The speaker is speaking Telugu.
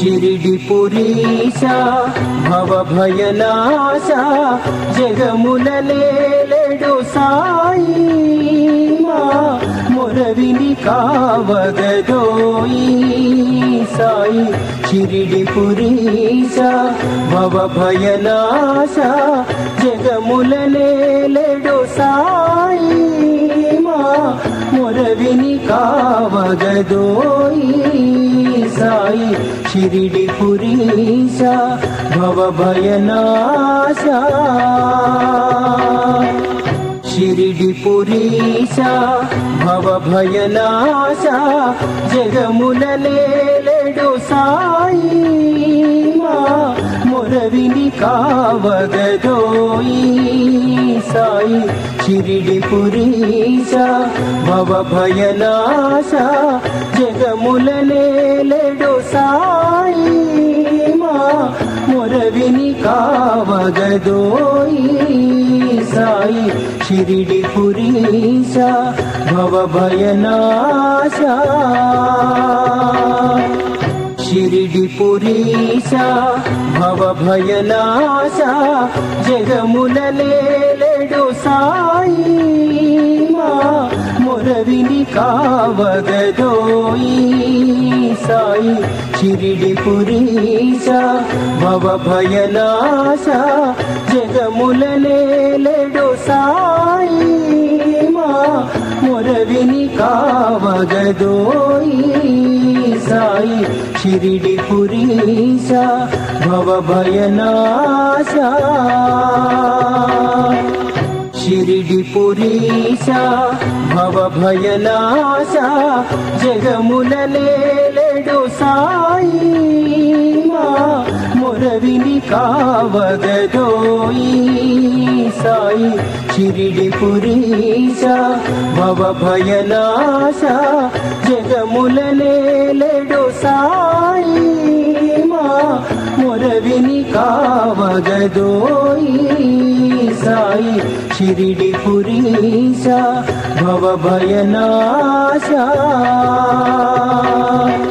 షిరిడి పురీశ భవభయనాశ జగముల నేలెడు సాయి మా మొరవిని కావగదోయి సాయి షిరిడి పురీశ భవభయనాశ జగముల నేలెడు సాయి మా మొరవిని కావగదోయి సాయి షిరిడి పురీశ భవభయనాశ షిరిడి పురీశ భవభయనాశ జగముల నేలెడు సాయి మా మొరవిని కావగదోయి సాయి షిరిడి పురీశ భవభయనాశ జగముల నేలెడు సాయి మా మొరవిని కావగదోయి సాయి షిరిడి పురీశ భవభయనాశ షిరిడి పురీశ భవభయనాశ జగముల నేలెడు సాయి మా మొరవిని కావగదోయి సాయి షిరిడి పురీశ భవభయనాశ జగముల నేలెడు సాయి మా మొరవిని కావగదోయి సాయి షిరిడి పురీశ భవభయనాశ షిరిడి పురీశ భవభయనాశ జగముల నేలెడు సాయి మా మొరవిని కావగదోయి సాయి షిరిడి పురీశ భవభయనాశ జగముల నేలెడు సాయి మా మొరవిని కావగదోయి సాయి షిరిడి పురీశ భవభయనాశ